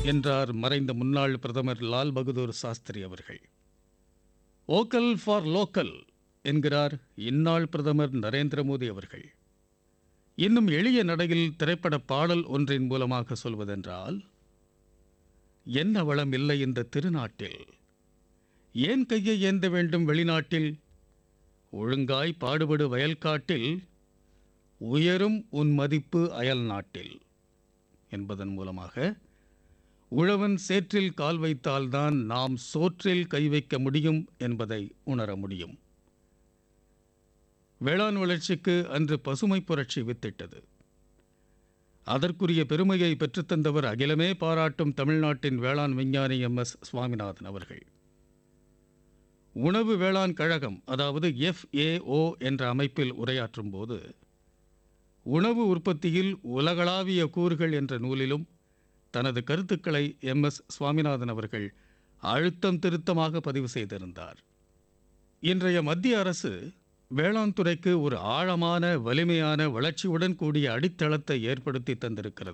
என்றார் மறைந்த முன்னாள் பிரதமர் லால் பகதூர் சாஸ்திரி அவர்கள் ஓக்கல் ஃபார் லோக்கல் என்கிறார் இந்நாள் பிரதமர் நரேந்திர மோடி அவர்கள் இன்னும் எளிய நடையில் திரைப்பட பாடல் ஒன்றின் மூலமாக சொல்வதென்றால் என்ன வளம் இல்லை இந்த திருநாட்டில் ஏன் கையை ஏந்த வேண்டும் வெளிநாட்டில் ஒழுங்காய் பாடுபடு வயல்காட்டில் உயரும் உன் மதிப்பு அயல் நாட்டில் என்பதன் மூலமாக உழவன் சேற்றில் கால் வைத்தால்தான் நாம் சோற்றில் கை வைக்க முடியும் என்பதை உணர முடியும் வேளாண் வளர்ச்சிக்கு அன்று பசுமை புரட்சி வித்திட்டது அதற்குரிய பெருமையை பெற்றுத்தந்தவர் அகிலமே பாராட்டும் தமிழ்நாட்டின் வேளாண் விஞ்ஞானி எம் எஸ் சுவாமிநாதன் அவர்கள் உணவு வேளாண் கழகம் அதாவது எஃப்ஏஓ என்ற அமைப்பில் உரையாற்றும் போது உணவு உற்பத்தியில் உலகளாவிய கூறுகள் என்ற நூலிலும் தனது கருத்துக்களை எம் எஸ் சுவாமிநாதன் அவர்கள் அழுத்தம் திருத்தமாக பதிவு செய்திருந்தார் இன்றைய மத்திய அரசு வேளாண் துறைக்கு ஒரு ஆழமான வலிமையான வளர்ச்சியுடன் கூடிய அடித்தளத்தை ஏற்படுத்தி தந்திருக்கிறது